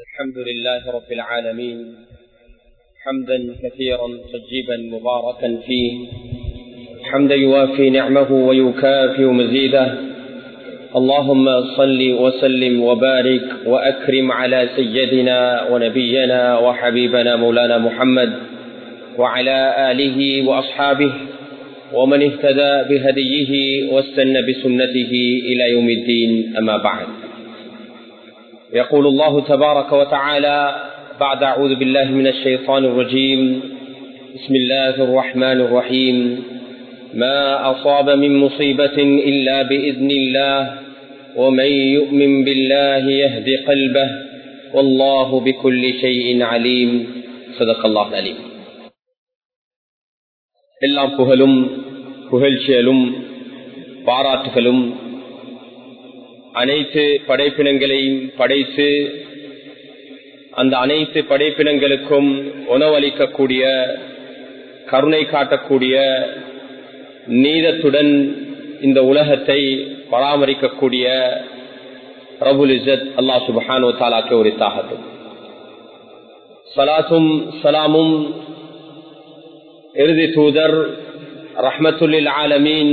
الحمد لله رب العالمين حمدا كثيرا طيبا مباركا فيه حمدا يوافي نعمه ويكافئ مزيده اللهم صل وسلم وبارك وأكرم على سيدنا ونبينا وحبيبنا مولانا محمد وعلى آله وأصحابه ومن اهتدى بهديه واستنى بسنته إلى يوم الدين أما بعد يقول الله تبارك وتعالى بعد أعوذ بالله من الشيطان الرجيم بسم الله الرحمن الرحيم ما أصاب من مصيبة إلا بإذن الله ومن يؤمن بالله يهدي قلبه والله بكل شيء عليم صدق الله العليم எல்லாம் புகழும் புகழ்ச்சியலும் பாராட்டுகளும் அனைத்து படைப்பினங்களையும் படைத்து அந்த அனைத்து படைப்பினங்களுக்கும் உணவளிக்கக்கூடிய கருணை காட்டக்கூடிய நீதத்துடன் இந்த உலகத்தை பராமரிக்கக்கூடிய ரபுல் இசத் அல்லா சுபஹானோ தாலாக்கு உரித்தாகட்டும் சலாத்தும் சலாமும் இறுதி தூதர் ரஹமத்துல்லில் ஆலமீன்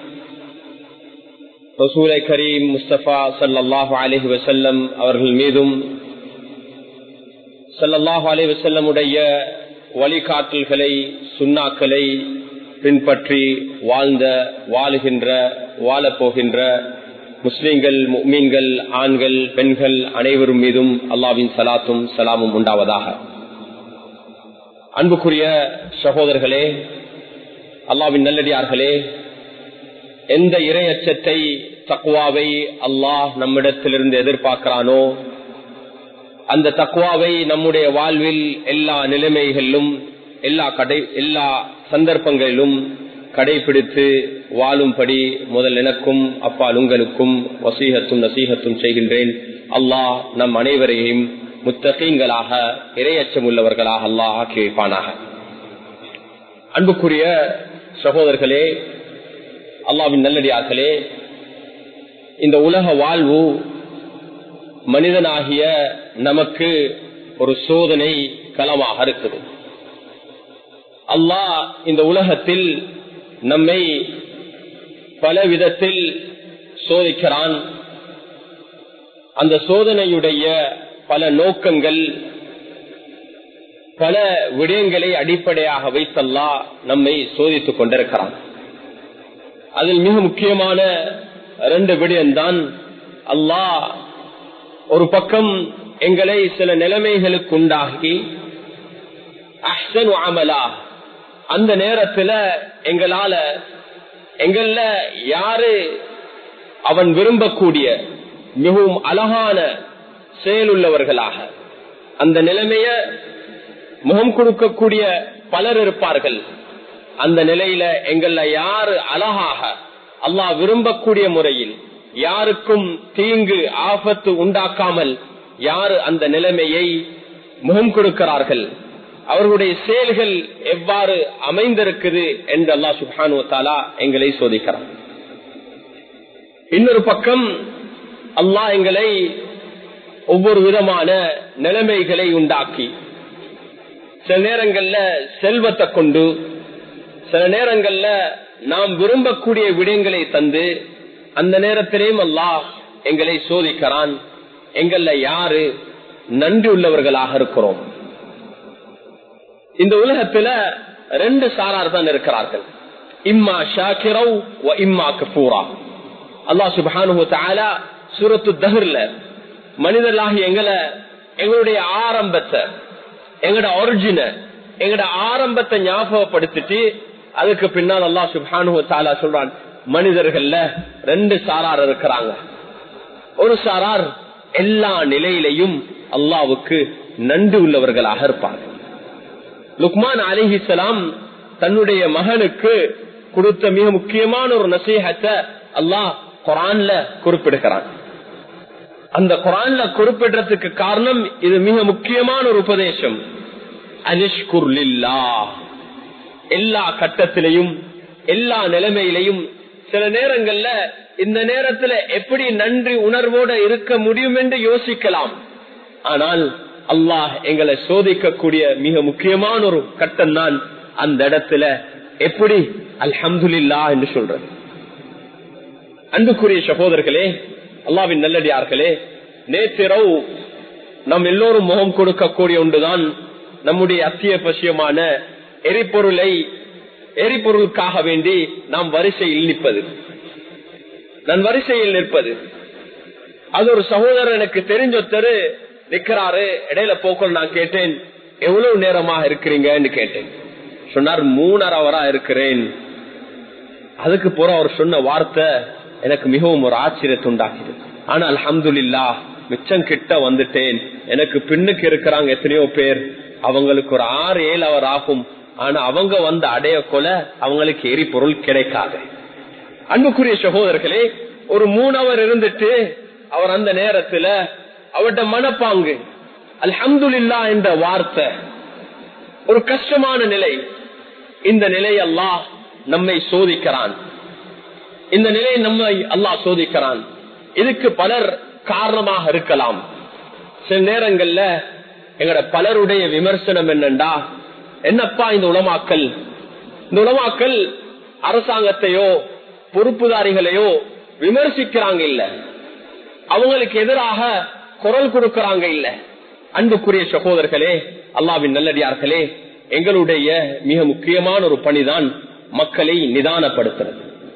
ரசூலை கரீம் முஸ்தபா சல்லாஹூ அலஹி வசல்லம் அவர்கள் மீதும் சல்லல்லாஹு அலி வசல்லமுடைய வழிகாட்டல்களை சுண்ணாக்களை பின்பற்றி வாழ்ந்த வாழுகின்ற வாழப்போகின்ற முஸ்லிம்கள் மீன்கள் ஆண்கள் பெண்கள் அனைவரும் மீதும் அல்லாவின் சலாத்தும் சலாமும் உண்டாவதாக அன்புக்குரிய சகோதரர்களே அல்லாவின் நல்லடியார்களே எந்த இரையச்சத்தை தக்குவாவை அல்லாஹ் நம்மிடத்திலிருந்து எதிர்பார்க்கிறானோ அந்த தக்குவாவை நம்முடைய வாழ்வில் எல்லா நிலைமைகளிலும் எல்லா கடை எல்லா சந்தர்ப்பங்களிலும் கடைபிடித்து வாழும்படி முதல் எனக்கும் அப்பால் உங்களுக்கும் வசீகத்தும் நசீகத்தும் செய்கின்றேன் அல்லாஹ் நம் அனைவரையும் முத்தகீங்களாக இரையச்சம் உள்ளவர்களாக அல்லாஹ் ஆக்கி வைப்பானாக அன்புக்குரிய சகோதரர்களே அல்லாவின் நல்லடியார்களே இந்த உலக வாழ்வு மனிதனாகிய நமக்கு ஒரு சோதனை களமாக இருக்குது அல்லாஹ் இந்த உலகத்தில் நம்மை பல விதத்தில் சோதிக்கிறான் அந்த சோதனையுடைய பல நோக்கங்கள் பல விடயங்களை அடிப்படையாக வைத்தல்லா நம்மை சோதித்துக் கொண்டிருக்கிறான் அதில் மிக முக்கியமான ரெண்டு விடயம்தான் அல்லாஹ் ஒரு பக்கம் எங்களை சில நிலைமைகளுக்கு உண்டாகி அஹ்சன் அமலா அந்த நேரத்துல எங்களால எங்கள யாரு அவன் விரும்பக்கூடிய மிகவும் அழகான செயலுள்ளவர்களாக அந்த நிலைமைய முகம் கொடுக்கக்கூடிய பலர் இருப்பார்கள் அந்த நிலையில எங்கள யாரு அழகாக அல்லாஹ் விரும்பக்கூடிய முறையில் யாருக்கும் தீங்கு ஆபத்து உண்டாக்காமல் யாரு அந்த நிலைமையை முகம் கொடுக்கிறார்கள் அவர்களுடைய செயல்கள் எவ்வாறு அமைந்திருக்குது என்று அல்லா சுபானு தாலா எங்களை சோதிக்கிறார் இன்னொரு பக்கம் அல்லாஹ் எங்களை ஒவ்வொரு விதமான நிலைமைகளை உண்டாக்கி சில நேரங்கள்ல செல்வத்தை கொண்டு சில நேரங்கள்ல நாம் விரும்பக்கூடிய விடயங்களை தந்து அந்த நேரத்திலேயும் அல்லாஹ் எங்களை சோதிக்கிறான் எங்கள்ல யாரு நன்றி உள்ளவர்களாக இருக்கிறோம் இந்த உலகத்துல ரெண்டு சாரார் தான் இருக்கிறார்கள் இம்மா ஷாக்கிரவ் இம்மா கபூரா அல்லா சுபானு தாலா சுரத்து தஹர்ல மனிதர்களாகி எங்களை எங்களுடைய ஆரம்பத்தை எங்களோட ஒரிஜின எங்களோட ஆரம்பத்தை ஞாபகப்படுத்திட்டு அதுக்கு பின்னால் அல்லா சுபானு தாலா சொல்றான் மனிதர்கள்ல ரெண்டு சாரார் இருக்கிறாங்க ஒரு சாரார் எல்லா நிலையிலையும் அல்லாவுக்கு நன்றி உள்ளவர்களாக இருப்பாங்க லுக்மான் அலிஹிசலாம் தன்னுடைய மகனுக்கு கொடுத்த மிக முக்கியமான ஒரு நசீகத்தை அல்லாஹ் குரான்ல குறிப்பிடுகிறான் அந்த குரான்ல குறிப்பிடுறதுக்கு காரணம் இது மிக முக்கியமான ஒரு உபதேசம் அனிஷ்குர்லில்லா எல்லா கட்டத்திலையும் எல்லா நிலைமையிலையும் சில நேரங்கள்ல இந்த நேரத்துல எப்படி நன்றி உணர்வோட இருக்க முடியும் என்று யோசிக்கலாம் ஆனால் அல்லாஹ் எங்களை சோதிக்கக்கூடிய மிக முக்கியமான ஒரு கட்டம் தான் அந்த இடத்துல எப்படி அல்ஹம்துலில்லா என்று சொல்றது அன்புக்குரிய சகோதரர்களே அல்லாவின் நல்லடியார்களே நேத்திரவு நம் எல்லோரும் முகம் கொடுக்கக்கூடிய ஒன்றுதான் நம்முடைய அத்தியாவசியமான எரிபொருளை எரிபொருளுக்காக வேண்டி நாம் வரிசையில் நிற்பது நான் வரிசையில் நிற்பது அது ஒரு சகோதரர் எனக்கு தெரிஞ்சொத்தரு நிக்கிறாரு இடையில போக்கள் நான் கேட்டேன் எவ்வளவு நேரமாக இருக்கிறீங்கன்னு கேட்டேன் சொன்னார் மூணரை அவரா இருக்கிறேன் அதுக்கு போற அவர் சொன்ன வார்த்தை எனக்கு மிகவும் ஒரு ஆச்சரியத்தை உண்டாக்குது ஆனா அல்ஹம்துலில்லா மிச்சம் கிட்ட வந்துட்டேன் எனக்கு பின்னுக்கு இருக்கிறாங்க எத்தனையோ பேர் அவங்களுக்கு ஒரு ஆறு ஏழு அவர் ஆகும் ஆனா அவங்க வந்து அடைய கொல அவங்களுக்கு எரிபொருள் கிடைக்காது அன்புக்குரிய சகோதரர்களே ஒரு மூணு அவர் இருந்துட்டு அவர் அந்த நேரத்துல அவருடைய மனப்பாங்கு அல்ஹம்துலில்லா என்ற வார்த்தை ஒரு கஷ்டமான நிலை இந்த நிலை அல்லாஹ் நம்மை சோதிக்கிறான் இந்த நிலையை நம்மை அல்லாஹ் சோதிக்கிறான் இதுக்கு பலர் காரணமாக இருக்கலாம் சில நேரங்கள்ல எங்கட பலருடைய விமர்சனம் என்னண்டா என்னப்பா இந்த உலமாக்கல் இந்த உலமாக்கல் அரசாங்கத்தையோ பொறுப்புதாரிகளையோ விமர்சிக்கிறாங்க இல்ல அவங்களுக்கு எதிராக குரல் கொடுக்கறாங்க இல்ல அன்புக்குரிய சகோதரர்களே அல்லாவின் நல்லடியார்களே எங்களுடைய மிக முக்கியமான ஒரு பணிதான் மக்களை நிதானப்படுத்துறது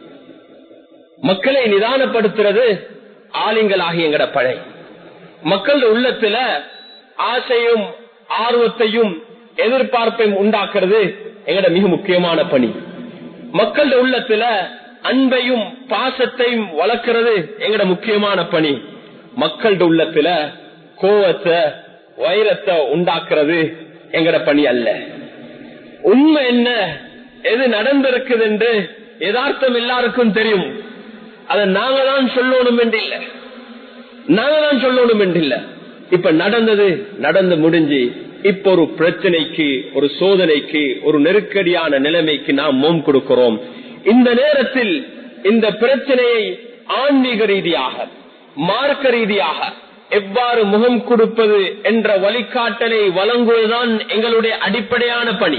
மக்களை நிதானப்படுத்துறது ஆலிங்களாகிய எங்கட பழை மக்கள் உள்ளத்துல ஆசையும் ஆர்வத்தையும் எதிர்பார்ப்பையும் உண்டாக்குறது எங்கட மிக முக்கியமான பணி மக்கள் உள்ளத்துல அன்பையும் பாசத்தையும் வளர்க்கிறது எங்கட முக்கியமான பணி மக்கள் உள்ளத்துல கோவத்தை வைரத்தை உண்டாக்குறது எங்கட பணி அல்ல உண்மை என்ன எது நடந்திருக்குது என்று யதார்த்தம் எல்லாருக்கும் தெரியும் அதை நாங்க தான் சொல்லணும் என்று இல்ல நாங்க தான் சொல்லணும் என்று இல்ல இப்ப நடந்தது நடந்து முடிஞ்சு இப்ப ஒரு பிரச்சனைக்கு ஒரு சோதனைக்கு ஒரு நெருக்கடியான நிலைமைக்கு நாம் மோம் கொடுக்கிறோம் இந்த நேரத்தில் இந்த பிரச்சனையை ஆன்மீக ரீதியாக மார்க்க ரீதியாக எவ்வாறு முகம் கொடுப்பது என்ற வழிகாட்டலை வழங்குவதுதான் எங்களுடைய அடிப்படையான பணி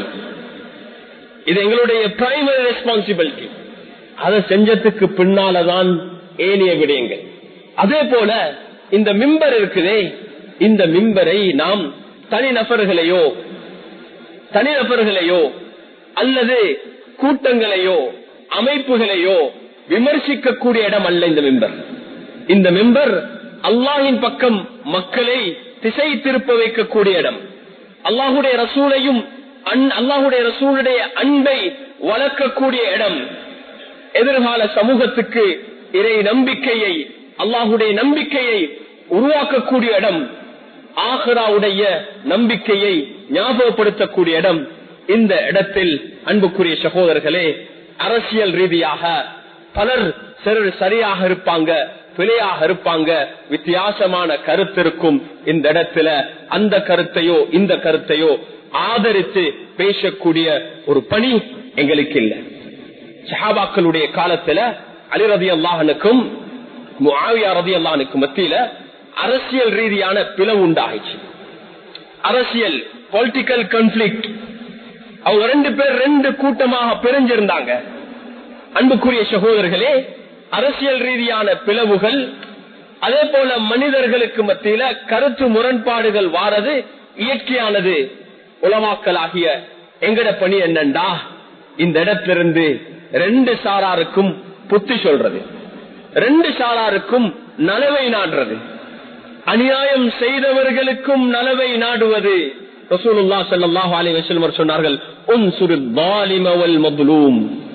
இது எங்களுடைய பிரைமரி ரெஸ்பான்சிபிலிட்டி அதை செஞ்சதுக்கு பின்னாலதான் ஏனைய விடயங்கள் அதே போல இந்த மிம்பர் இருக்குதே இந்த மிம்பரை நாம் தனிநபர்களையோ தனிநபர்களையோ அல்லது கூட்டங்களையோ அமைப்புகளையோ விமர்சிக்கக்கூடிய இடம் அல்ல இந்த மிம்பர் இந்த மிம்பர் அல்லாஹின் பக்கம் மக்களை திசை திருப்ப வைக்கக்கூடிய இடம் அல்லாஹுடைய ரசூலையும் அல்லாஹுடைய ரசூலுடைய அன்பை வளர்க்கக்கூடிய இடம் எதிர்கால சமூகத்துக்கு இறை நம்பிக்கையை அல்லாஹுடைய நம்பிக்கையை உருவாக்கக்கூடிய இடம் ஆஹராவுடைய நம்பிக்கையை ஞாபகப்படுத்தக்கூடிய இடம் இந்த இடத்தில் அன்புக்குரிய சகோதரர்களே அரசியல் ரீதியாக பலர் சிலர் சரியாக இருப்பாங்க பிழையாக இருப்பாங்க வித்தியாசமான கருத்து இருக்கும் இந்த இடத்துல அந்த கருத்தையோ இந்த கருத்தையோ ஆதரித்து பேசக்கூடிய ஒரு பணி எங்களுக்கு இல்லை சஹாபாக்களுடைய காலத்துல அலி ரதி அல்லாஹனுக்கும் முஆவியா ரதி அல்லாஹனுக்கும் மத்தியில அரசியல் ரீதியான பிளவு உண்டாகிச்சு அரசியல் பொலிட்டிக்கல் கன்ஃபிளிக்ட் அவங்க ரெண்டு பேர் ரெண்டு கூட்டமாக பிரிஞ்சிருந்தாங்க அன்புக்குரிய சகோதரர்களே அரசியல் ரீதியான பிளவுகள் அதே போல மனிதர்களுக்கு மத்தியில கருத்து முரண்பாடுகள் வாரது இயற்கையானது உலமாக்கலாகிய எங்கட பணி என்னண்டா இந்த இடத்திலிருந்து ரெண்டு சாராருக்கும் புத்தி சொல்றது ரெண்டு சாராருக்கும் நலவை நாடுறது அநியாயம் செய்தவர்களுக்கும் நலவை நாடுவது ரசூலுல்லா ஸல்லல்லாஹு அலைஹி வஸல்லம் சொன்னார்கள் உன்சுரு ظالم والمظلوم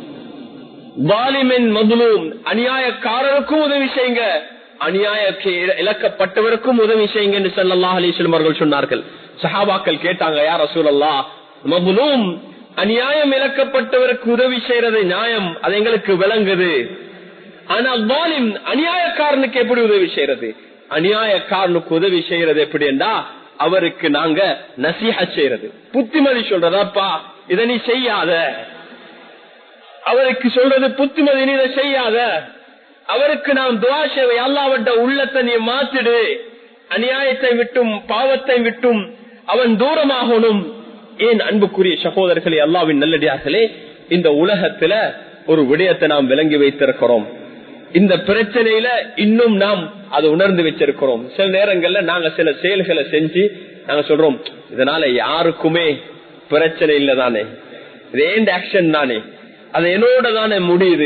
வாலிமின் மதுலூம் அநியாயக்காரருக்கும் உதவி செய்யுங்க அநியாயக்கு இழக்கப்பட்டவருக்கும் உதவி செய்யுங்க என்று ஸல்லல்லாஹு அலைஹி வஸல்லம் அவர்கள் சொன்னார்கள் சஹாபாக்கள் கேட்டாங்க யார் ரசூலல்லா மதுலூம் அநியாயம் இழக்கப்பட்டவருக்கு உதவி செய்யறது நியாயம் அது எங்களுக்கு விளங்குது ஆனா வாலிம் அநியாயக்காரனுக்கு எப்படி உதவி செய்யறது அநியாயக்காரனுக்கு உதவி செய்யறது எப்படி என்றா அவருக்கு நாங்க நசிஹ செய்யறது புத்திமதி சொல்றதாப்பா இதை நீ செய்யாத அவருக்கு சொல்றது புத்திமதி நீ இதை செய்யாத அவருக்கு நாம் துவா சேவை அல்லாவட்ட உள்ளத்தை நீ மாத்திடு அநியாயத்தை விட்டும் பாவத்தை விட்டும் அவன் தூரமாகணும் ஏன் அன்புக்குரிய சகோதரர்களே அல்லாவின் நல்லடியார்களே இந்த உலகத்துல ஒரு விடயத்தை நாம் விளங்கி வைத்திருக்கிறோம் இந்த பிரச்சனையில இன்னும் நாம் அதை உணர்ந்து வச்சிருக்கிறோம் சில நேரங்கள்ல நாங்க சில செயல்களை செஞ்சு நாங்க சொல்றோம் இதனால யாருக்குமே பிரச்சனை இல்லை தானே இது ஏன் ஆக்ஷன் தானே அது என்னோட தானே முடியுது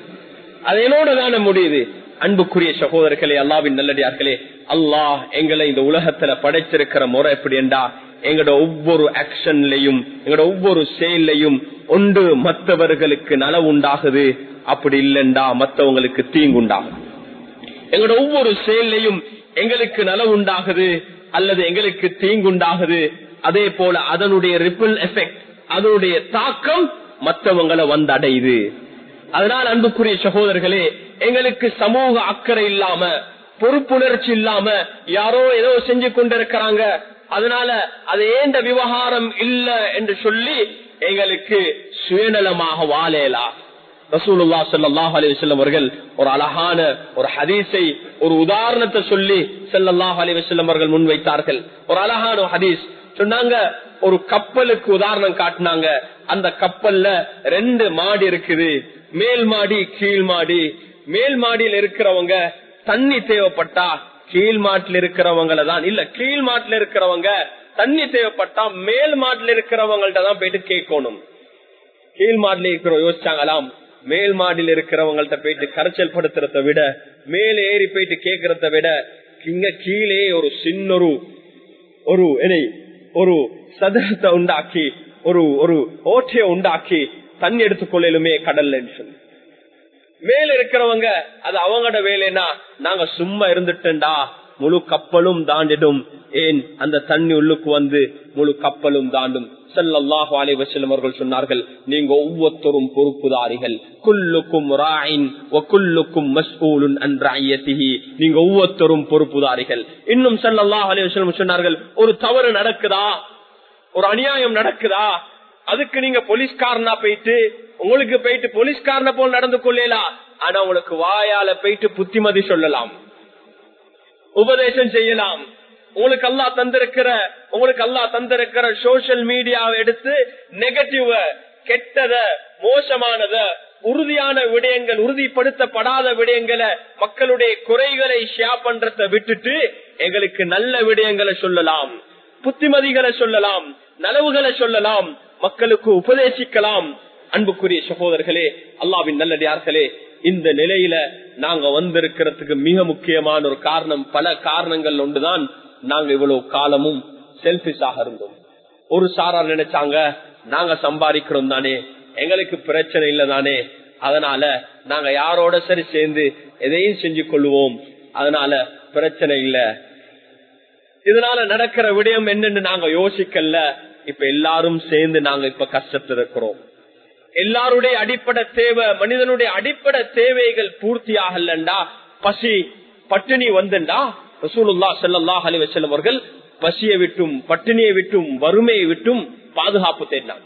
அது என்னோட தானே முடியுது அன்புக்குரிய சகோதரர்களே அல்லாவின் நல்லடியார்களே அல்லாஹ் எங்களை இந்த உலகத்துல படைச்சிருக்கிற முறை எப்படி என்றா எங்களோட ஒவ்வொரு ஆக்ஷன்லையும் எங்களோட ஒவ்வொரு செயல்லையும் ஒன்று மற்றவர்களுக்கு நலவு உண்டாகுது அப்படி இல்லைண்டா மற்றவங்களுக்கு தீங்குண்டாகும் எங்களோட ஒவ்வொரு செயல்லையும் எங்களுக்கு நலவு உண்டாகுது அல்லது எங்களுக்கு தீங்குண்டாகுது அதே போல அதனுடைய ரிப்பிள் எஃபெக்ட் அதனுடைய தாக்கம் மற்றவங்களை வந்து அடையுது அதனால் அன்புக்குரிய சகோதரர்களே எங்களுக்கு சமூக அக்கறை இல்லாம பொறுப்புணர்ச்சி இல்லாம யாரோ ஏதோ செஞ்சு கொண்டிருக்கிறாங்க அதனால அது ஏண்ட விவகாரம் இல்ல என்று சொல்லி எங்களுக்கு சுயநலமாக வாழலாம் ரசூலுல்லா சல்லாஹ் அலிவசல்லம் அவர்கள் ஒரு அழகான ஒரு ஹதீஸை ஒரு உதாரணத்தை சொல்லி செல்லல்லாஹ் அலிவசல்லம் அவர்கள் முன்வைத்தார்கள் ஒரு அழகான ஒரு ஹதீஸ் சொன்னாங்க ஒரு கப்பலுக்கு உதாரணம் காட்டினாங்க அந்த கப்பல்ல ரெண்டு மாடி இருக்குது மேல் மாடி கீழ் மாடி மேல் மாடியில் இருக்கிறவங்க தண்ணி தேவைப்பட்டா கீழ் மாட்டில் இருக்கிறவங்கள தான் இல்ல கீழ் மாட்டில் இருக்கிறவங்க தண்ணி தேவைப்பட்டா மேல் மாட்டில் இருக்கிறவங்கள்ட்ட தான் போயிட்டு கேட்கணும் கீழ் மாடில இருக்கிற யோசிச்சாங்களாம் மேல் மாடியில் இருக்கிறவங்கள்ட்ட போயிட்டு கரைச்சல் படுத்துறத விட மேல ஏறி போயிட்டு கேட்கறத விட இங்க கீழே ஒரு சின்னொரு ஒரு என்னை ஒரு சதுரத்தை உண்டாக்கி ஒரு ஒரு ஓட்டைய உண்டாக்கி தண்ணி எடுத்துக்கொள்ளலுமே கடல்ல சொல்லி மேல இருக்கிறவங்க அது அவங்களோட வேலைனா நாங்க சும்மா இருந்துட்டா முழு கப்பலும் தாண்டிடும் ஏன் அந்த தண்ணி உள்ளுக்கு வந்து முழு கப்பலும் தாண்டும் சல்லாஹு அலைவசல்லம் அவர்கள் சொன்னார்கள் நீங்க ஒவ்வொருத்தரும் பொறுப்புதாரிகள் குல்லுக்கும் ராயின் குல்லுக்கும் மஸ்ஊலுன் அன்றாயத்திஹி நீங்க ஒவ்வொருத்தரும் பொறுப்புதாரிகள் இன்னும் சல்லாஹ் அலைவசல்லம் சொன்னார்கள் ஒரு தவறு நடக்குதா ஒரு அநியாயம் நடக்குதா அதுக்கு நீங்க போலீஸ்காரனா போயிட்டு உங்களுக்கு போயிட்டு போலீஸ்காரன போல் நடந்து கொள்ளலாம் ஆனா உங்களுக்கு வாயால போயிட்டு புத்திமதி சொல்லலாம் உபதேசம் செய்யலாம் உங்களுக்கு அல்லா தந்திருக்கிற உங்களுக்கு அல்லா தந்திருக்கிற சோசியல் மீடியாவை எடுத்து நெகட்டிவ கெட்டத மோசமானத உறுதியான விடயங்கள் உறுதிப்படுத்தப்படாத விடயங்களை மக்களுடைய குறைகளை ஷேர் பண்றத விட்டுட்டு எங்களுக்கு நல்ல விடயங்களை சொல்லலாம் புத்திமதிகளை சொல்லலாம் நலவுகளை சொல்லலாம் மக்களுக்கு உபதேசிக்கலாம் அன்புக்குரிய சகோதரர்களே அல்லாவின் நல்லடியார்களே இந்த நிலையில நாங்க வந்திருக்கிறதுக்கு மிக முக்கியமான ஒரு காரணம் பல காரணங்கள் ஒன்றுதான் நாங்க இவ்வளவு காலமும் செல்பிஷாக இருந்தோம் ஒரு சாரா நினைச்சாங்க நாங்க சம்பாதிக்கிறோம் தானே எங்களுக்கு பிரச்சனை இல்லை தானே அதனால நாங்க யாரோட சரி சேர்ந்து எதையும் செஞ்சு கொள்வோம் அதனால பிரச்சனை இல்ல இதனால நடக்கிற விடயம் என்னன்னு நாங்க யோசிக்கல இப்ப எல்லாரும் சேர்ந்து நாங்க இப்ப கஷ்டத்தில் இருக்கிறோம் எல்லாருடைய அடிப்படை தேவை மனிதனுடைய அடிப்படை தேவைகள் பூர்த்தி ஆகலண்டா பசி பட்டினி வந்துண்டா ரசூலுல்லா செல்லல்லாஹ் அலி வசல்லம் அவர்கள் பசியை விட்டும் பட்டினியை விட்டும் வறுமையை விட்டும் பாதுகாப்பு தேடினாங்க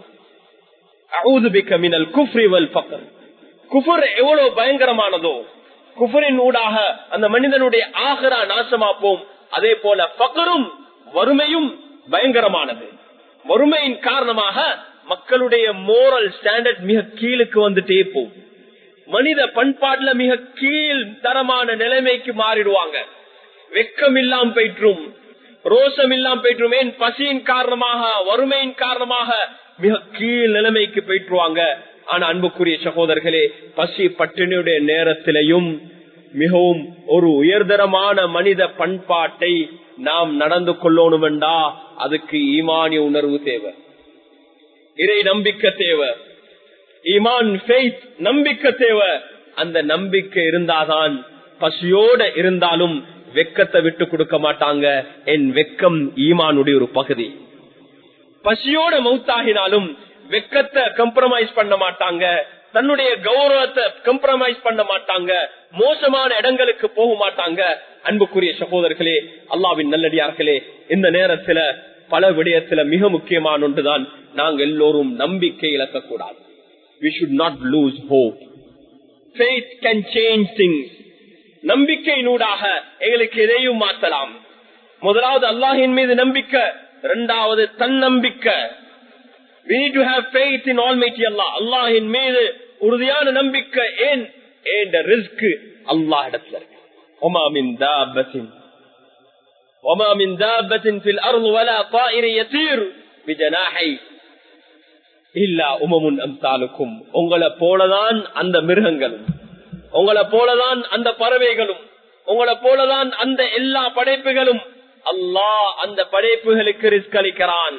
குஃபர் எவ்வளவு பயங்கரமானதோ குஃபரின் ஊடாக அந்த மனிதனுடைய ஆகரா நாசமாப்போம் அதே போல பக்கரும் வறுமையும் பயங்கரமானது வறுமையின் காரணமாக மக்களுடைய மோரல் ஸ்டாண்டர்ட் மிக கீழுக்கு வந்துட்டே போகும் மனித பண்பாட்டுல மிக கீழ் தரமான நிலைமைக்கு மாறிடுவாங்க வெக்கம் இல்லாம போயிற்றும் ரோசம் இல்லாம போயிற்றும் ஏன் பசியின் காரணமாக வறுமையின் காரணமாக மிக கீழ் நிலைமைக்கு போயிட்டுருவாங்க ஆனா அன்புக்குரிய சகோதரர்களே பசி பட்டினியுடைய நேரத்திலையும் மிகவும் ஒரு உயர்தரமான மனித பண்பாட்டை நாம் நடந்து கொள்ளணுமெண்டா அதுக்கு ஈமானிய உணர்வு தேவை இறை நம்பிக்கை தேவை ஈமான் நம்பிக்கை தேவை அந்த நம்பிக்கை இருந்தாதான் பசியோட இருந்தாலும் வெக்கத்தை விட்டு கொடுக்க மாட்டாங்க என் வெக்கம் ஈமானுடைய ஒரு பகுதி பசியோட மௌத்தாகினாலும் வெக்கத்தை கம்ப்ரமைஸ் பண்ண மாட்டாங்க தன்னுடைய கௌரவத்தை கம்ப்ரமைஸ் பண்ண மாட்டாங்க மோசமான இடங்களுக்கு போக மாட்டாங்க அன்புக்குரிய சகோதரர்களே அல்லாவின் நல்லடியார்களே இந்த நேரத்துல பல விடயத்துல மிக முக்கியமான ஒன்றுதான் நாங்கள் எல்லோரும் நம்பிக்கை இழக்கக்கூடாது we should not lose hope faith can change things நம்பிக்கையினூடாக எங்களுக்கு எதையும் மாற்றலாம் முதலாவது அல்லாஹின் மீது நம்பிக்கை இரண்டாவது தன்னம்பிக்கை we need to have faith in almighty allah அல்லாஹின் மீது உறுதியான நம்பிக்கை ஏன் ஏன் ரிஸ்க் அல்லாஹ் இடத்துல இருக்கு وما من دابة وما من دابة في الأرض ولا طائر يطير بجناحي இல்லா உமமுன் அம்சாலுக்கும் உங்களை போலதான் அந்த மிருகங்களும் உங்களை போலதான் அந்த பறவைகளும் உங்களை போலதான் அந்த எல்லா படைப்புகளும் அல்லாஹ் அந்த படைப்புகளுக்கு ரிஸ்க் அளிக்கிறான்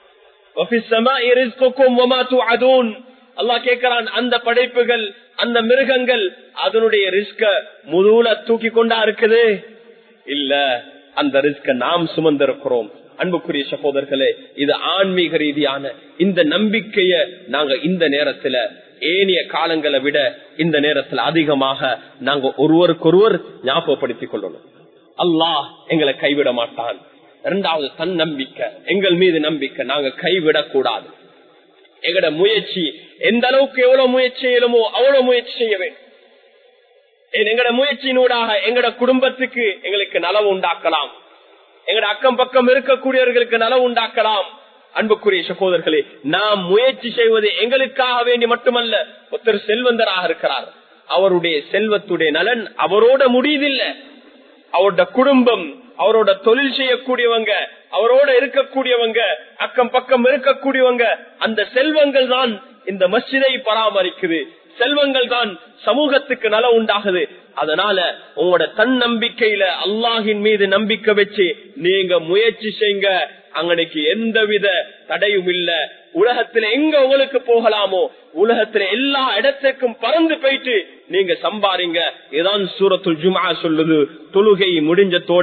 அல்லாஹ் கேட்கிறான் அந்த படைப்புகள் அந்த மிருகங்கள் அதனுடைய ரிஸ்க முதுல தூக்கி கொண்டா இருக்குது இல்ல அந்த ரிஸ்க நாம் சுமந்திருக்கிறோம் அன்புக்குரிய சகோதரர்களே இது ஆன்மீக ரீதியான இந்த நம்பிக்கைய நாங்க இந்த நேரத்துல ஏனைய காலங்களை விட இந்த நேரத்துல அதிகமாக நாங்க ஒருவருக்கொருவர் ஞாபகப்படுத்திக் கொள்ளணும் அல்லாஹ் எங்களை கைவிட மாட்டான் இரண்டாவது தன் நம்பிக்கை எங்கள் மீது நம்பிக்கை நாங்க கைவிடக் கூடாது எங்கட முயற்சி எந்த அளவுக்கு எவ்வளவு முயற்சி செய்யணுமோ அவ்வளவு முயற்சி செய்ய வேண்டும் எங்கட முயற்சியினூடாக எங்கட குடும்பத்துக்கு எங்களுக்கு நலவு உண்டாக்கலாம் எங்கட அக்கம் பக்கம் இருக்கக்கூடியவர்களுக்கு நலவு உண்டாக்கலாம் அன்புக்குரிய சகோதரர்களே நாம் முயற்சி செய்வது எங்களுக்காக வேண்டி மட்டுமல்ல ஒருத்தர் செல்வந்தராக இருக்கிறார் அவருடைய செல்வத்துடைய நலன் அவரோட முடியுதில்லை அவரோட குடும்பம் அவரோட தொழில் செய்யக்கூடியவங்க அவரோட இருக்கக்கூடியவங்க அக்கம் பக்கம் இருக்கக்கூடியவங்க அந்த செல்வங்கள் தான் இந்த மஸ்ஜிதை பராமரிக்குது செல்வங்கள் தான் சமூகத்துக்கு நல உண்டாகுது அதனால உங்களோட தன் நம்பிக்கையில அல்லாஹின் மீது நம்பிக்கை வச்சு நீங்க முயற்சி செய்யுங்க அங்கனைக்கு எந்தவித தடையும் இல்ல உலகத்துல எங்க உங்களுக்கு போகலாமோ உலகத்துல எல்லா இடத்துக்கும் பறந்து போயிட்டு நீங்க சம்பாரிங்க இதான் சூரத்துல் ஜுமா சொல்லுது தொழுகை முடிஞ்சத்தோட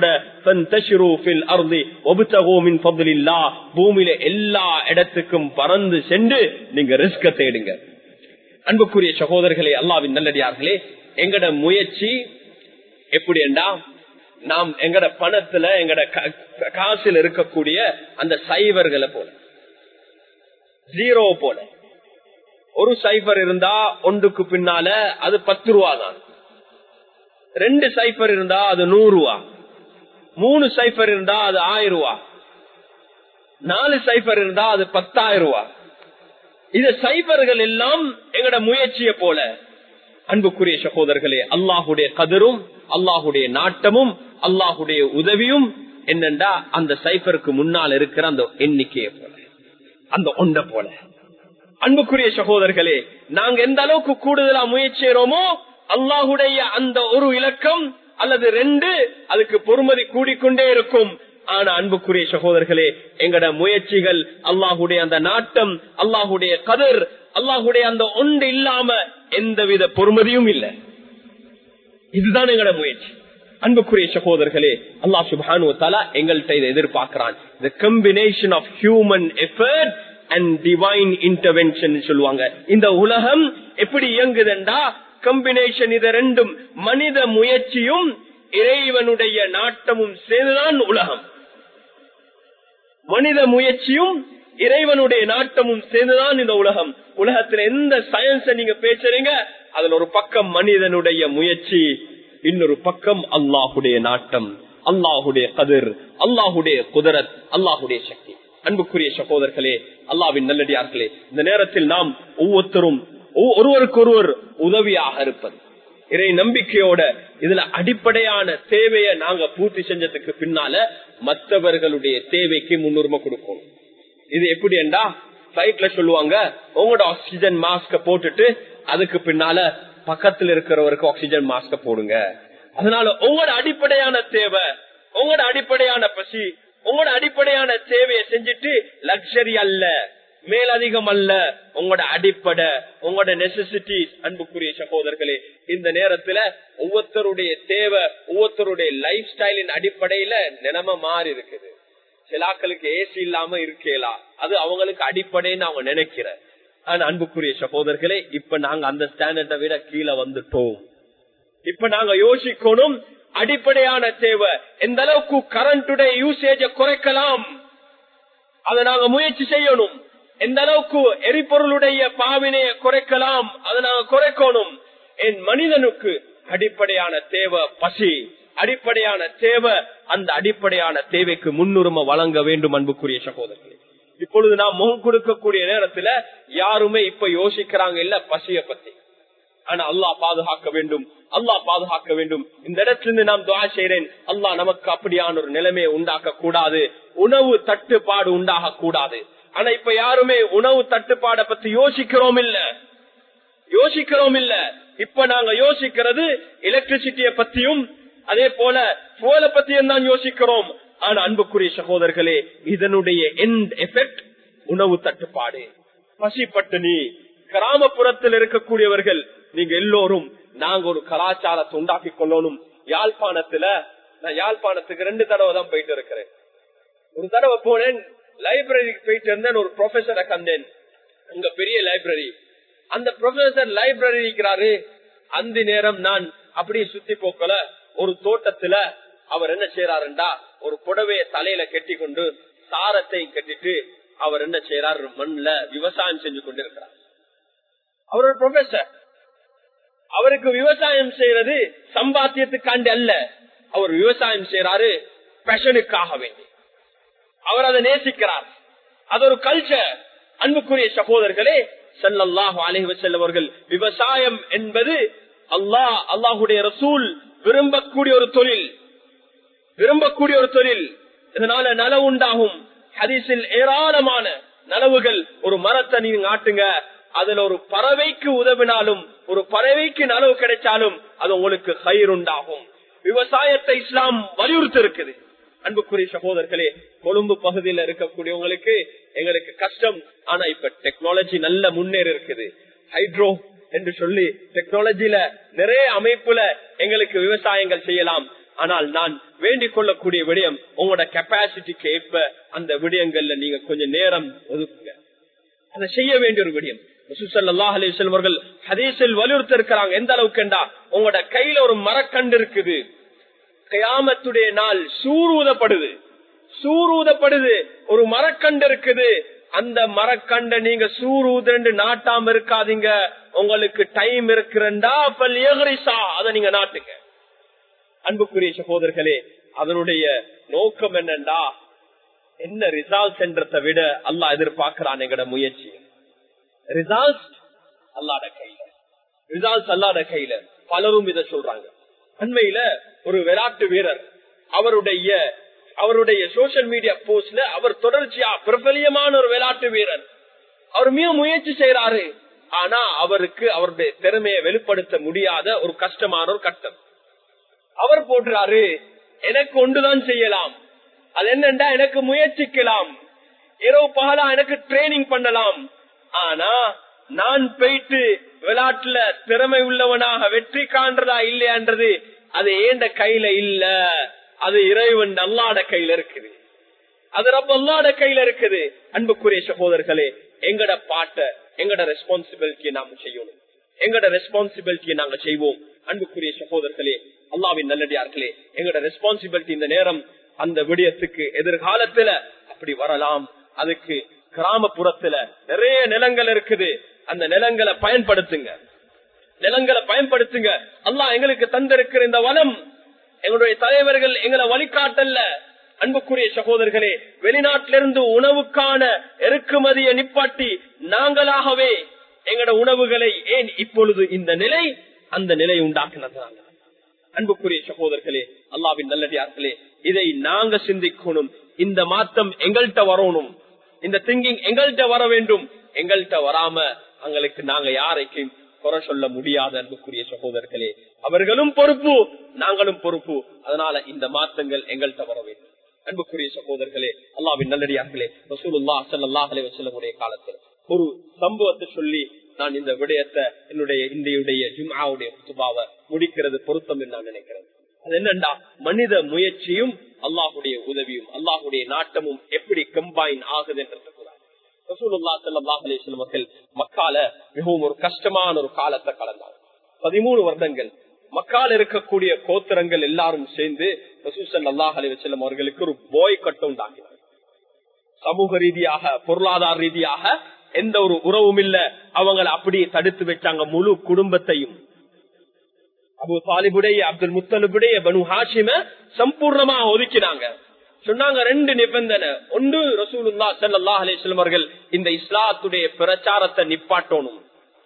பூமியில எல்லா இடத்துக்கும் பறந்து சென்று நீங்க ரிஸ்க தேடுங்க அன்புக்குரிய சகோதரர்களே அல்லாவின் நல்லடியார்களே எங்கட முயற்சி எப்படி என்றா நாம் எங்கட பணத்துல எங்கட காசில் இருக்கக்கூடிய அந்த சைவர்களை போல ஜீரோ போல ஒரு சைபர் இருந்தா ஒன்றுக்கு பின்னால அது பத்து ரூபா தான் ரெண்டு சைபர் இருந்தா அது நூறு ரூபா மூணு சைபர் இருந்தா அது ஆயிரம் ரூபா நாலு சைபர் இருந்தா அது பத்தாயிரம் ரூபா இது சைபர்கள் எல்லாம் எங்கட முயற்சிய போல அன்புக்குரிய சகோதரர்களே அல்லாஹுடைய கதிரும் அல்லாஹுடைய நாட்டமும் அல்லாஹுடைய உதவியும் என்னண்டா அந்த சைபருக்கு முன்னால் இருக்கிற அந்த எண்ணிக்கையை போல அந்த ஒண்ட போல அன்புக்குரிய சகோதரர்களே நாங்க எந்த அளவுக்கு கூடுதலா முயற்சி செய்யறோமோ அல்லாஹுடைய அந்த ஒரு இலக்கம் அல்லது ரெண்டு அதுக்கு பொறுமதி கூடிக்கொண்டே இருக்கும் ஆனா அன்புக்குரிய சகோதரர்களே எங்கட முயற்சிகள் அல்லாஹுடைய அந்த நாட்டம் அல்லாஹுடைய கதிர் அல்லாஹுடைய அந்த ஒன்று இல்லாம எந்தவித பொறுமதியும் இல்லை இதுதான் எங்கட முயற்சி அன்புக்குரிய சகோதரர்களே அல்லா சுபானு தலா எங்கள்கிட்ட இதை எதிர்பார்க்கிறான் the combination of human effort and divine intervention சொல்லுவாங்க இந்த உலகம் எப்படி இயங்குதுண்டா கம்பினேஷன் இது ரெண்டும் மனித முயற்சியும் இறைவனுடைய நாட்டமும் சேர்ந்துதான் உலகம் மனித முயற்சியும் இறைவனுடைய நாட்டமும் சேர்ந்துதான் இந்த உலகம் உலகத்துல எந்த சயின்ஸ நீங்க பேசுறீங்க அதுல ஒரு பக்கம் மனிதனுடைய முயற்சி இன்னொரு பக்கம் அல்லாஹுடைய நாட்டம் அல்லாஹுடைய கதிர் அல்லாஹுடைய குதிரத் அல்லாஹுடைய சக்தி அன்புக்குரிய சகோதரர்களே அல்லாவின் நல்லடியார்களே இந்த நேரத்தில் நாம் ஒவ்வொருத்தரும் ஒருவருக்கு ஒருவர் உதவியாக இருப்பது இறை நம்பிக்கையோட இதுல அடிப்படையான தேவையை நாங்க பூர்த்தி செஞ்சதுக்கு பின்னால மற்றவர்களுடைய தேவைக்கு முன்னுரிமை கொடுக்கணும் இது எப்படி என்றா பிளைட்ல சொல்லுவாங்க உங்களோட ஆக்சிஜன் மாஸ்க போட்டுட்டு அதுக்கு பின்னால பக்கத்துல இருக்கிறவருக்கு ஆக்சிஜன் மாஸ்க போடுங்க அதனால உங்களோட அடிப்படையான தேவை உங்களோட அடிப்படையான பசி உங்களோட அடிப்படையான தேவையை செஞ்சுட்டு லக்ஸரி அல்ல மேலதிகம் அல்ல உங்களோட அடிப்படை உங்களோட நெசசிட்டி அன்புக்குரிய சகோதரர்களே இந்த நேரத்துல ஒவ்வொருத்தருடைய தேவை ஒவ்வொருத்தருடைய லைஃப் ஸ்டைலின் அடிப்படையில நிலைமை மாறி இருக்குது சிலாக்களுக்கு ஏசி இல்லாம இருக்கலாம் அது அவங்களுக்கு அடிப்படைன்னு அவங்க நினைக்கிற ஆனா அன்புக்குரிய சகோதரர்களே இப்ப நாங்க அந்த ஸ்டாண்டர்டை விட கீழே வந்துட்டோம் இப்ப நாங்க யோசிக்கணும் அடிப்படையான தேவை எந்த அளவுக்கு கரண்டுடைய யூசேஜ குறைக்கலாம் அதை நாங்க முயற்சி செய்யணும் எந்த அளவுக்கு எரிபொருளுடைய பாவினையை குறைக்கலாம் அதை நாங்க குறைக்கணும் என் மனிதனுக்கு அடிப்படையான தேவை பசி அடிப்படையான தேவை அந்த அடிப்படையான தேவைக்கு முன்னுரிமை வழங்க வேண்டும் அன்புக்குரிய சகோதரர்களே இப்பொழுது நாம் முகம் கொடுக்கக்கூடிய நேரத்துல யாருமே இப்ப யோசிக்கிறாங்க இல்ல பசிய பத்தி ஆனா அல்லாஹ் பாதுகாக்க வேண்டும் அல்லாஹ் பாதுகாக்க வேண்டும் இந்த இடத்திலிருந்து நாம் துவா செய்கிறேன் அல்லாஹ் நமக்கு அப்படியான ஒரு நிலைமையை உண்டாக்க கூடாது உணவு தட்டுப்பாடு உண்டாக கூடாது ஆனா இப்ப யாருமே உணவு தட்டுப்பாடை பத்தி யோசிக்கிறோம் இல்ல யோசிக்கிறோம் இல்ல இப்ப நாங்க யோசிக்கிறது எலக்ட்ரிசிட்டிய பத்தியும் அதே போல போல பத்தியும் தான் யோசிக்கிறோம் ஆனா அன்புக்குரிய சகோதரர்களே இதனுடைய எண்ட் எஃபெக்ட் உணவு தட்டுப்பாடு பசி பட்டினி கிராமப்புறத்தில் இருக்கக்கூடியவர்கள் நீங்க எல்லோரும் நாங்க ஒரு கலாச்சாரத்தை உண்டாக்கி கொள்ளணும் யாழ்ப்பாணத்துல நான் யாழ்ப்பாணத்துக்கு ரெண்டு தடவை தான் போயிட்டு இருக்கிறேன் ஒரு தடவை போனேன் லைப்ரரிக்கு போயிட்டு இருந்தேன் ஒரு ப்ரொஃபசரை கண்டேன் உங்க பெரிய லைப்ரரி அந்த ப்ரொஃபசர் லைப்ரரி இருக்கிறாரு அந்த நேரம் நான் அப்படியே சுத்தி போக்கல ஒரு தோட்டத்துல அவர் என்ன செய்யறாருண்டா ஒரு புடவைய தலையில கட்டி கொண்டு சாரத்தையும் கட்டிட்டு அவர் என்ன செய்யறாரு மண்ல விவசாயம் செஞ்சு கொண்டிருக்கிறார் அவர் ஒரு ப்ரொஃபசர் அவருக்கு விவசாயம் செய்யறது சம்பாத்தியத்துக்காண்டி அல்ல அவர் விவசாயம் செய்யறாரு பேஷனுக்காக வேண்டி அவர் அதை நேசிக்கிறார் அது ஒரு கல்ச்சர் அன்புக்குரிய சகோதரர்களே செல்லல்லாஹு அலைஹி செல்லவர்கள் விவசாயம் என்பது அல்லாஹ் அல்லாஹுடைய ரசூல் விரும்பக்கூடிய ஒரு தொழில் விரும்பக்கூடிய ஒரு தொழில் இதனால நலவு உண்டாகும் ஹதீஸில் ஏராளமான நலவுகள் ஒரு மரத்தை நீங்க ஆட்டுங்க அதுல ஒரு பறவைக்கு உதவினாலும் ஒரு பறவைக்கு நலவு கிடைச்சாலும் அது உங்களுக்கு கயிறு உண்டாகும் விவசாயத்தை இஸ்லாம் வலியுறுத்தி இருக்குது அன்புக்குரிய சகோதரர்களே கொழும்பு பகுதியில் இருக்கக்கூடியவங்களுக்கு எங்களுக்கு கஷ்டம் ஆனா இப்ப டெக்னாலஜி நல்ல முன்னேறி இருக்குது ஹைட்ரோ என்று சொல்லி டெக்னாலஜில நிறைய அமைப்புல எங்களுக்கு விவசாயங்கள் செய்யலாம் ஆனால் நான் வேண்டிக் கொள்ளக்கூடிய விடயம் உங்களோட கெப்பாசிட்டிக்கு ஏற்ப அந்த விடயங்கள்ல நீங்க கொஞ்சம் நேரம் ஒதுக்குங்க அதை செய்ய வேண்டிய ஒரு விடயம் அவர்கள் ஹதீஸில் வலியுறுத்தி இருக்கிறாங்க எந்த அளவுக்கு என்றா உங்களோட கையில ஒரு மரக்கண்டு இருக்குது கயாமத்துடைய நாள் சூரூதப்படுது சூரூதப்படுது ஒரு மரக்கண்டு இருக்குது அந்த மரக்கண்ட நீங்க சூரூதண்டு நாட்டாம இருக்காதீங்க உங்களுக்கு டைம் இருக்கிறண்டா அதை நீங்க நாட்டுங்க அன்புக்குரிய சகோதரர்களே அதனுடைய நோக்கம் என்னண்டா என்ன ரிசால்ட் என்றதை விட அல்லா எதிர்பார்க்கிறான் எங்கட முயற்சி ரிசால்ட் அல்லாட கையில ரிசால்ட் அல்லாட கையில பலரும் இதை சொல்றாங்க அண்மையில ஒரு விளையாட்டு வீரர் அவருடைய அவருடைய சோசியல் மீடியா போஸ்ட்ல அவர் தொடர்ச்சியா பிரபலியமான ஒரு விளையாட்டு வீரர் அவர் மிக முயற்சி செய்யறாரு ஆனா அவருக்கு அவருடைய திறமையை வெளிப்படுத்த முடியாத ஒரு கஷ்டமான ஒரு கட்டம் அவர் போடுறாரு எனக்கு ஒன்றுதான் செய்யலாம் அது என்னண்டா எனக்கு முயற்சிக்கலாம் இரவு பகலா எனக்கு ட்ரைனிங் பண்ணலாம் ஆனா நான் போயிட்டு விளையாட்டுல திறமை உள்ளவனாக வெற்றி காண்றதா இல்லையான்றது அது ஏண்ட கையில இல்ல அது இறைவன் அல்லாட கையில இருக்குது அது ரொம்ப அல்லாட கையில இருக்குது அன்புக்குரிய சகோதரர்களே எங்கட பாட்ட எங்கட ரெஸ்பான்சிபிலிட்டியை நாம செய்யணும் எங்கட ரெஸ்பான்சிபிலிட்டியை நாங்க செய்வோம் அன்புக்குரிய சகோதரர்களே அல்லாவின் நல்லடியார்களே எங்கட ரெஸ்பான்சிபிலிட்டி இந்த நேரம் அந்த விடயத்துக்கு எதிர்காலத்துல அப்படி வரலாம் அதுக்கு கிராமப்புறத்துல நிறைய நிலங்கள் இருக்குது அந்த நிலங்களை பயன்படுத்துங்க நிலங்களை பயன்படுத்துங்க அல்லாஹ் எங்களுக்கு தந்திருக்கிற இந்த வளம் எங்களுடைய தலைவர்கள் எங்களை வழிகாட்டல்ல அன்புக்குரிய சகோதரர்களே வெளிநாட்டிலிருந்து உணவுக்கான இறக்குமதியை நிப்பாட்டி நாங்களாகவே எங்களோட உணவுகளை ஏன் இப்பொழுது இந்த நிலை அந்த நிலை உண்டாக்குனதுனால அன்புக்குரிய சகோதரர்களே அல்லாவின் நல்லடியார்களே இதை நாங்க சிந்திக்கணும் இந்த மாற்றம் எங்கள்கிட்ட வரணும் இந்த திங்கிங் எங்கள்கிட்ட வர வேண்டும் எங்கள்கிட்ட வராம அவங்களுக்கு நாங்க யாரைக்கும் குறை சொல்ல முடியாத அன்புக்குரிய சகோதரர்களே அவர்களும் பொறுப்பு நாங்களும் பொறுப்பு அதனால இந்த மாற்றங்கள் எங்கள்கிட்ட வர வேண்டும் அன்புக்குரிய சகோதரர்களே அல்லாவின் நல்லடியார்களே ரசூலுல்லா சல்லாஹ் அலி வசல்லமுடைய காலத்தில் ஒரு சம்பவத்தை சொல்லி நான் இந்த விடயத்தை என்னுடைய இந்தியுடைய ஜும்ஆவுடைய குத்துபாவை முடிக்கிறது பொருத்தம் என்று நான் நினைக்கிறேன் அது என்னண்டா மனித முயற்சியும் அல்லாஹுடைய உதவியும் அல்லாஹுடைய நாட்டமும் எப்படி கம்பைன் ஆகுது என்று மக்கள் மக்கால மிகவும் ஒரு கஷ்டமான ஒரு காலத்தை கலந்தாங்க பதிமூணு வருடங்கள் மக்கால் இருக்கக்கூடிய கோத்திரங்கள் எல்லாரும் சேர்ந்து ரசூசல் அல்லாஹ் அலி வசல்லம் அவர்களுக்கு ஒரு போய் கட்டம் உண்டாக்கினாங்க சமூக ரீதியாக பொருளாதார ரீதியாக எந்த ஒரு உறவும் இல்ல அவங்களை அப்படியே தடுத்து வச்சாங்க முழு குடும்பத்தையும் அபு தாலிபுடைய அப்துல் முத்தலிபுடைய பனு ஹாஷிம சம்பூர்ணமா ஒதுக்கினாங்க சொன்னாங்க ரெண்டு நிபந்தனை ஒன்று ரசூலுல்லா ஸல்லல்லாஹு அலைஹி வஸல்லம் அவர்கள் இந்த இஸ்லாத்துடைய பிரச்சாரத்தை நிப்பாட்டணும்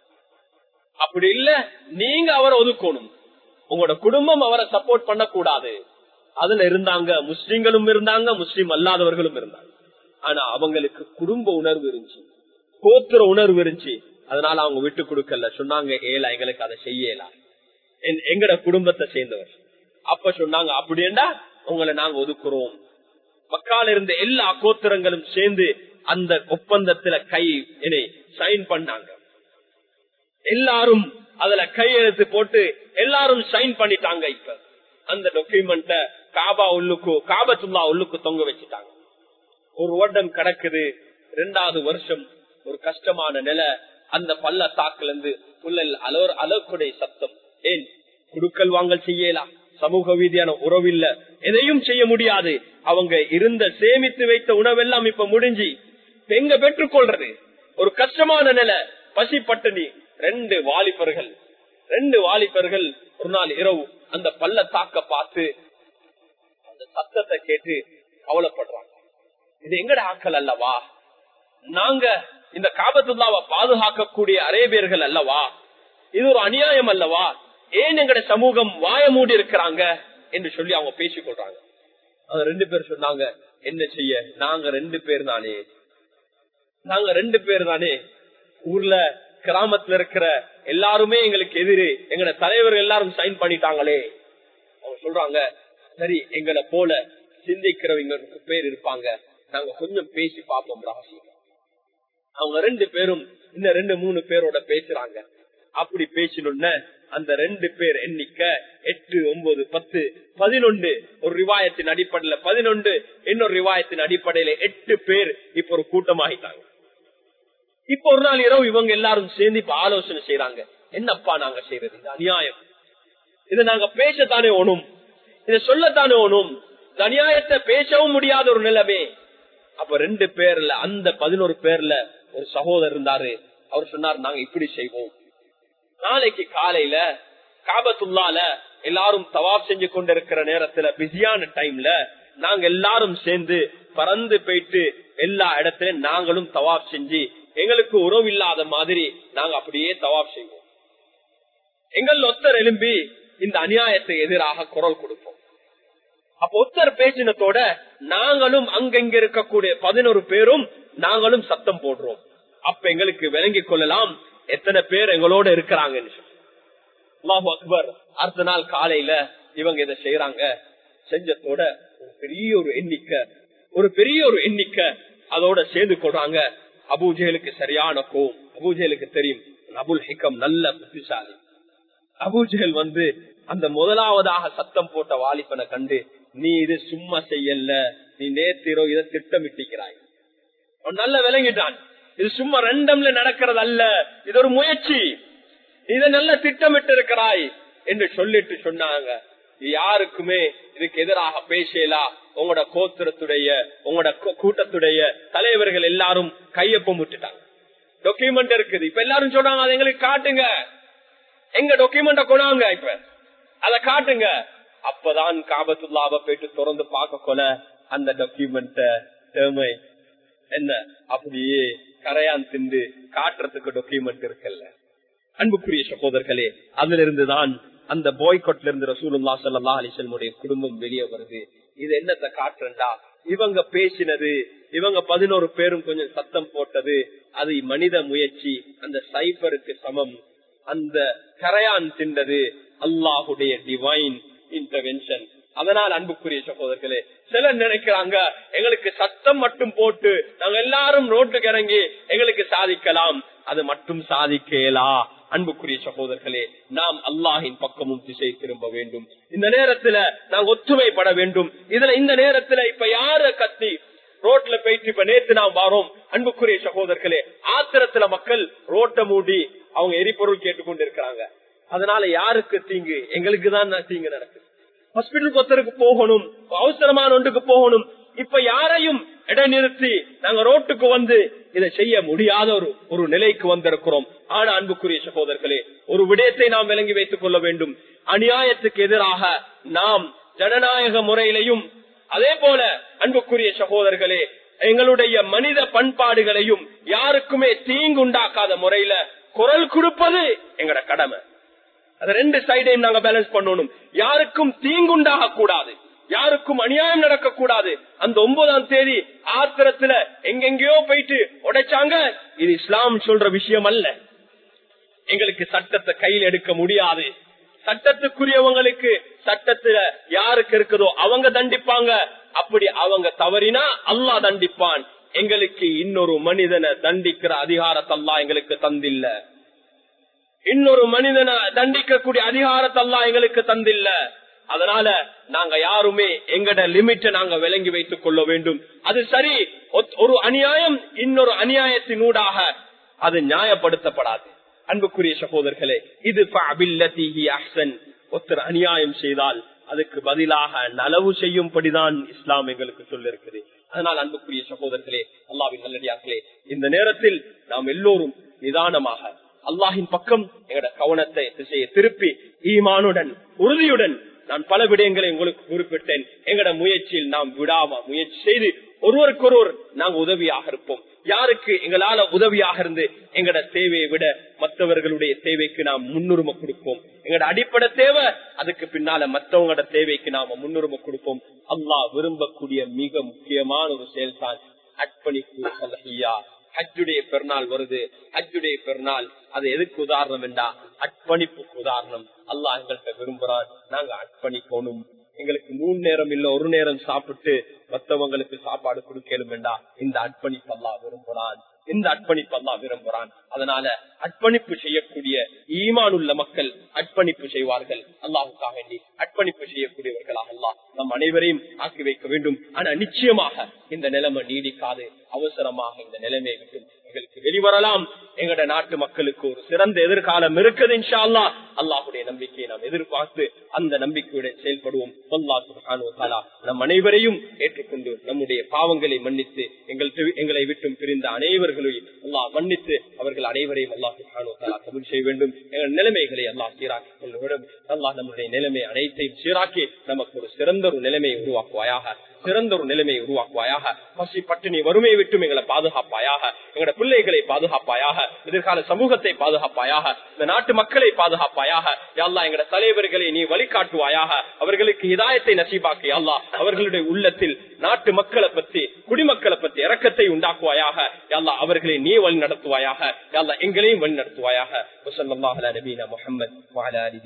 அப்படி இல்ல நீங்க அவரை ஒதுக்கணும் உங்களோட குடும்பம் அவரை சப்போர்ட் பண்ண கூடாது அதுல இருந்தாங்க முஸ்லிம்களும் இருந்தாங்க முஸ்லிம் அல்லாதவர்களும் இருந்தாங்க ஆனா அவங்களுக்கு குடும்ப உணர்வு இருந்துச்சு கோத்திர உணர்வு இருந்துச்சு அதனால அவங்க விட்டு கொடுக்கல சொன்னாங்க ஏலா எங்களுக்கு அதை செய்யலாம் எங்கட குடும்பத்தை சேர்ந்தவர் அப்ப சொன்னாங்க அப்படின்னா உங்களை நாங்க ஒதுக்குறோம் மக்கால இருந்த எல்லா கோத்திரங்களும் சேர்ந்து அந்த ஒப்பந்தத்துல கை சைன் பண்ணாங்க எல்லாரும் அதுல கையெழுத்து போட்டு எல்லாரும் சைன் பண்ணிட்டாங்க இப்ப அந்த டாக்குமெண்ட காபா உள்ளுக்கு காபத்துல்லா உள்ளுக்கு தொங்க வச்சுட்டாங்க ஒரு வருடம் கிடக்குது ரெண்டாவது வருஷம் ஒரு கஷ்டமான நிலை அந்த பள்ளத்தாக்குல இருந்து புல்லல் அலோர் அலோக்குடைய சத்தம் ஏன் குடுக்கல் வாங்கல் செய்யலாம் சமூக ரீதியான உறவில்ல எதையும் செய்ய முடியாது அவங்க இருந்த சேமித்து வைத்த உணவெல்லாம் இப்ப முடிஞ்சு எங்க பெற்றுக்கொள்றது ஒரு கஷ்டமான நிலை பசி பட்டினி ரெண்டு வாலிபர்கள் ரெண்டு வாலிபர்கள் ஒரு நாள் இரவு அந்த பள்ளத்தாக்க பார்த்து அந்த சத்தத்தை கேட்டு கவலைப்படுறாங்க இது எங்கட ஆக்கள் அல்லவா நாங்க இந்த காபத்துல்லாவை பாதுகாக்கக்கூடிய அரேபியர்கள் அல்லவா இது ஒரு அநியாயம் அல்லவா ஏன் எங்கட சமூகம் வாய மூடி இருக்கிறாங்க என்று சொல்லி அவங்க பேசிக் கொள்றாங்க அவங்க ரெண்டு பேர் சொன்னாங்க என்ன செய்ய நாங்க ரெண்டு பேர் தானே நாங்க ரெண்டு பேர் தானே ஊர்ல கிராமத்துல இருக்கிற எல்லாருமே எங்களுக்கு எதிரி எங்கட தலைவர் எல்லாரும் சைன் பண்ணிட்டாங்களே அவங்க சொல்றாங்க சரி எங்களை போல சிந்திக்கிறவங்களுக்கு பேர் இருப்பாங்க நாங்க கொஞ்சம் பேசி பார்ப்போம் ரகசியம் அவங்க ரெண்டு பேரும் இந்த ரெண்டு மூணு பேரோட பேசுறாங்க அப்படி பேசணும்னு அந்த ரெண்டு பேர் எண்ணிக்க எட்டு ஒன்பது பத்து பதினொன்று ஒரு ரிவாயத்தின் அடிப்படையில பதினொன்று இன்னொரு ரிவாயத்தின் அடிப்படையில எட்டு பேர் இப்ப ஒரு கூட்டமாகிட்டாங்க இப்ப ஒரு நாள் இரவு இவங்க எல்லாரும் சேர்ந்து இப்ப ஆலோசனை செய்யறாங்க என்னப்பா நாங்க செய்யறது இது அநியாயம் இதை நாங்க பேசத்தானே ஓணும் இதை சொல்லத்தானே ஓணும் இந்த அநியாயத்தை பேசவும் முடியாத ஒரு நிலைமை அப்ப ரெண்டு பேர்ல அந்த பதினோரு பேர்ல ஒரு சகோதரர் இருந்தாரு அவர் சொன்னார் நாங்க இப்படி செய்வோம் நாளைக்கு காலையில காபத்துள்ளால எல்லாரும் தவாப் செஞ்சு கொண்டிருக்கிற நேரத்துல பிஸியான டைம்ல நாங்க எல்லாரும் சேர்ந்து பறந்து போயிட்டு எல்லா இடத்துலயும் நாங்களும் தவாப் செஞ்சு எங்களுக்கு உறவு இல்லாத மாதிரி நாங்க அப்படியே தவாப் செய்வோம் எங்கள் ஒத்தர் எழும்பி இந்த அநியாயத்தை எதிராக குரல் கொடுப்போம் அப்ப ஒத்தர் பேசினத்தோட நாங்களும் அங்கங்க இருக்கக்கூடிய பதினோரு பேரும் நாங்களும் சத்தம் போடுறோம் அப்ப எங்களுக்கு விளங்கிக் கொள்ளலாம் எத்தனை பேர் எங்களோட இருக்கிறாங்கன்னு சொல்லி அல்லாஹு அக்பர் அடுத்த நாள் காலையில இவங்க இதை செய்யறாங்க செஞ்சத்தோட ஒரு பெரிய ஒரு எண்ணிக்கை ஒரு பெரிய ஒரு எண்ணிக்கை அதோட சேர்ந்து கொள்றாங்க அபூஜேலுக்கு சரியான கோம் அபூஜேலுக்கு தெரியும் அபுல் ஹிக்கம் நல்ல புத்திசாலி அபூஜேல் வந்து அந்த முதலாவதாக சத்தம் போட்ட வாலிபனை கண்டு நீ இது சும்மா செய்யல நீ நேத்திரோ இதை திட்டமிட்டிக்கிறாய் அவன் நல்ல விளங்கிட்டான் இது சும்மா ரெண்டம்ல நடக்கிறது அல்ல இது ஒரு முயற்சி இதை நல்ல திட்டமிட்டு இருக்கிறாய் என்று சொல்லிட்டு சொன்னாங்க யாருக்குமே இதுக்கு எதிராக பேசலா உங்களோட கோத்திரத்துடைய உங்களோட கூட்டத்துடைய தலைவர்கள் எல்லாரும் கையொப்பம் விட்டுட்டாங்க டாக்குமெண்ட் இருக்குது இப்ப எல்லாரும் சொல்றாங்க அதை எங்களுக்கு காட்டுங்க எங்க டாக்குமெண்ட கொண்டாங்க இப்ப அத காட்டுங்க அப்பதான் காபத்துல்லாவ போயிட்டு திறந்து பார்க்க கொல அந்த டாக்குமெண்ட டேமை என்ன அப்படியே கரையான் திண்டு காட்டுறதுக்கு டாக்குமெண்ட் இருக்குல்ல அன்புக்குரிய சகோதரர்களே அதுல இருந்துதான் அந்த பாய்கொட்ல இருந்து ரசூலுல்லா சல்லா அலிசல்முடைய குடும்பம் வெளியே வருது இது என்னத்தை காட்டுறா இவங்க பேசினது இவங்க பதினோரு பேரும் கொஞ்சம் சத்தம் போட்டது அது மனித முயற்சி அந்த சைபருக்கு சமம் அந்த கரையான் திண்டது அல்லாஹுடைய டிவைன் இன்டர்வென்ஷன் அதனால் அன்புக்குரிய சகோதரர்களே சிலர் நினைக்கிறாங்க எங்களுக்கு சத்தம் மட்டும் போட்டு நாங்க எல்லாரும் ரோட்டுக்கு இறங்கி எங்களுக்கு சாதிக்கலாம் அது மட்டும் சாதிக்கலா அன்புக்குரிய சகோதரர்களே நாம் அல்லாஹின் பக்கமும் திசை திரும்ப வேண்டும் இந்த நேரத்துல நாங்க ஒற்றுமைப்பட வேண்டும் இதுல இந்த நேரத்துல இப்ப யார கத்தி ரோட்ல போயிட்டு இப்ப நேத்து நாம் வாரோம் அன்புக்குரிய சகோதரர்களே ஆத்திரத்துல மக்கள் ரோட்டை மூடி அவங்க எரிபொருள் கேட்டுக்கொண்டு இருக்கிறாங்க அதனால யாருக்கு தீங்கு எங்களுக்கு தான் தீங்கு நடக்குது ஹாஸ்பிட்டலுக்கு ஒருத்தருக்கு போகணும் அவசரமான ஒன்றுக்கு போகணும் இப்ப யாரையும் இடைநிறுத்தி நாங்க ரோட்டுக்கு வந்து இதை செய்ய முடியாத ஒரு ஒரு நிலைக்கு வந்திருக்கிறோம் ஆனா அன்புக்குரிய சகோதரர்களே ஒரு விடயத்தை நாம் விளங்கி வைத்துக் கொள்ள வேண்டும் அநியாயத்துக்கு எதிராக நாம் ஜனநாயக முறையிலையும் அதே போல அன்புக்குரிய சகோதரர்களே எங்களுடைய மனித பண்பாடுகளையும் யாருக்குமே தீங்குண்டாக்காத முறையில குரல் கொடுப்பது எங்கட கடமை அது ரெண்டு சைடையும் நாங்க பேலன்ஸ் பண்ணணும் யாருக்கும் தீங்குண்டாக கூடாது யாருக்கும் அநியாயம் நடக்கக்கூடாது அந்த ஒன்பதாம் தேதி ஆத்திரத்துல எங்கெங்கயோ போயிட்டு உடைச்சாங்க இது இஸ்லாம் சொல்ற விஷயம் அல்ல எங்களுக்கு சட்டத்தை கையில் எடுக்க முடியாது சட்டத்துக்குரியவங்களுக்கு சட்டத்துல யாருக்கு இருக்குதோ அவங்க தண்டிப்பாங்க அப்படி அவங்க தவறினா அல்லா தண்டிப்பான் எங்களுக்கு இன்னொரு மனிதனை தண்டிக்கிற அதிகாரத்தல்லா எங்களுக்கு தந்தில்ல இன்னொரு மனிதனை தண்டிக்கக்கூடிய அதிகாரத்தல்லா எங்களுக்கு தந்தில்ல அதனால நாங்க யாருமே எங்கட லிமிட்டை நாங்க விளங்கி வைத்துக் கொள்ள வேண்டும் அது சரி ஒரு அநியாயம் இன்னொரு அநியாயத்தினூடாக அது நியாயப்படுத்தப்படாது அன்புக்குரிய சகோதரர்களே இது ஒருத்தர் அநியாயம் செய்தால் அதுக்கு பதிலாக நலவு செய்யும்படிதான் இஸ்லாம் எங்களுக்கு சொல்லிருக்குது அதனால் அன்புக்குரிய சகோதரர்களே அல்லாவின் நல்லடியார்களே இந்த நேரத்தில் நாம் எல்லோரும் நிதானமாக அல்லாஹின் பக்கம் எங்கட கவனத்தை திசையை திருப்பி ஈமானுடன் உறுதியுடன் நான் பல விடயங்களை உங்களுக்கு குறிப்பிட்டேன் எங்கட முயற்சியில் நாம் விடாம முயற்சி செய்து ஒருவருக்கொருவர் நாங்க உதவியாக இருப்போம் யாருக்கு எங்களால உதவியாக இருந்து எங்கட தேவையை விட மற்றவர்களுடைய தேவைக்கு நாம் முன்னுரிமை கொடுப்போம் எங்கட அடிப்படை தேவை அதுக்கு பின்னால மற்றவங்களோட தேவைக்கு நாம முன்னுரிமை கொடுப்போம் அல்லாஹ் விரும்பக்கூடிய மிக முக்கியமான ஒரு செயல்தான் அர்ப்பணிப்பு சலஹியா ஹஜ்ஜுடைய பெருநாள் வருது ஹஜ்ஜுடைய பெருநாள் அது எதுக்கு உதாரணம் என்றா அர்ப்பணிப்புக்கு உதாரணம் அல்லாஹ் எங்கள்கிட்ட விரும்புறான் நாங்க அர்ப்பணிக்கணும் எங்களுக்கு மூணு நேரம் இல்ல ஒரு நேரம் சாப்பிட்டு மத்தவங்களுக்கு சாப்பாடு கொடுக்கலும் வேண்டா இந்த அர்ப்பணிப்பு அல்லா விரும்புறான் இந்த அர்ப்பணிப்பு அல்லா விரும்புறான் அதனால அர்ப்பணிப்பு செய்யக்கூடிய ஈமான் உள்ள மக்கள் அர்ப்பணிப்பு செய்வார்கள் அல்லாஹுக்காக வேண்டி அர்ப்பணிப்பு செய்யக்கூடியவர்களாக அல்லாஹ் நம் அனைவரையும் ஆக்கி வைக்க வேண்டும் ஆனா நிச்சயமாக இந்த நிலைமை நீடிக்காது அவசரமாக இந்த நிலைமையை விட்டு எங்களுக்கு வெளிவரலாம் எங்கட நாட்டு மக்களுக்கு ஒரு சிறந்த எதிர்காலம் இருக்குது இன்ஷா அல்லா அல்லாஹுடைய நம்பிக்கையை நாம் எதிர்பார்த்து அந்த நம்பிக்கையுடன் செயல்படுவோம் நம் அனைவரையும் ஏற்றுக்கொண்டு நம்முடைய பாவங்களை மன்னித்து எங்கள் எங்களை விட்டும் பிரிந்த அனைவர்களையும் அல்லாஹ் மன்னித்து அவர்கள் அனைவரையும் அல்லாஹ் கபூல் செய்ய வேண்டும் எங்கள் நிலைமைகளை அல்லாஹ் சீராக்கி கொள்ள வேண்டும் அல்லாஹ் நம்முடைய நிலைமை அனைத்தையும் சீராக்கி நமக்கு ஒரு சிறந்த ஒரு நிலைமையை உருவாக்குவாயாக சிறந்த ஒரு நிலைமையை உருவாக்குவாயாக பசி பட்டினி வறுமையை விட்டும் எங்களை பாதுகாப்பாயாக எங்களோட பிள்ளைகளை பாதுகாப்பாயாக எதிர்கால சமூகத்தை பாதுகாப்பாயாக இந்த நாட்டு மக்களை பாதுகாப்பாயாக யாழ்லா எங்களோட தலைவர்களை நீ வழிகாட்டுவாயாக அவர்களுக்கு இதாயத்தை நசீபாக்கி யாழ்லா அவர்களுடைய உள்ளத்தில் நாட்டு மக்களை பத்தி குடிமக்களை பத்தி இறக்கத்தை உண்டாக்குவாயாக யாழ்லா அவர்களை நீ வழி நடத்துவாயாக யாழ்லா எங்களையும் வழி நடத்துவாயாக முகமது